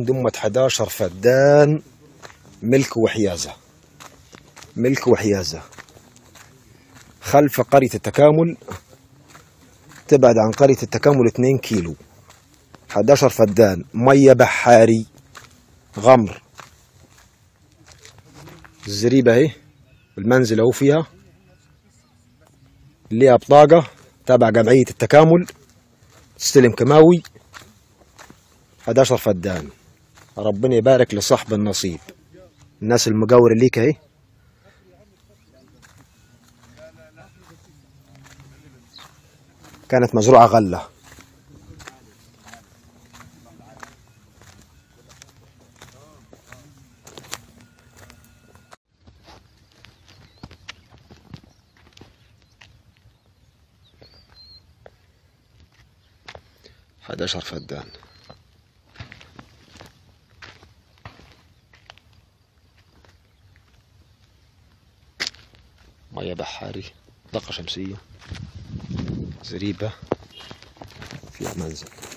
فدان دمة 11 فدان ملك وحيازة ملك وحيازة خلف قرية التكامل تبعد عن قرية التكامل 2 كيلو 11 فدان مية بحاري غمر الزريبة اهي المنزل اهو فيها ليها بطاقة تابع جمعية التكامل تستلم كماوي 11 فدان ربنا يبارك لصاحب النصيب الناس المجاورة ليك اهي كانت مزروعة غلة حداشر فدان مية بحاري طاقة شمسية زريبة فيها منزل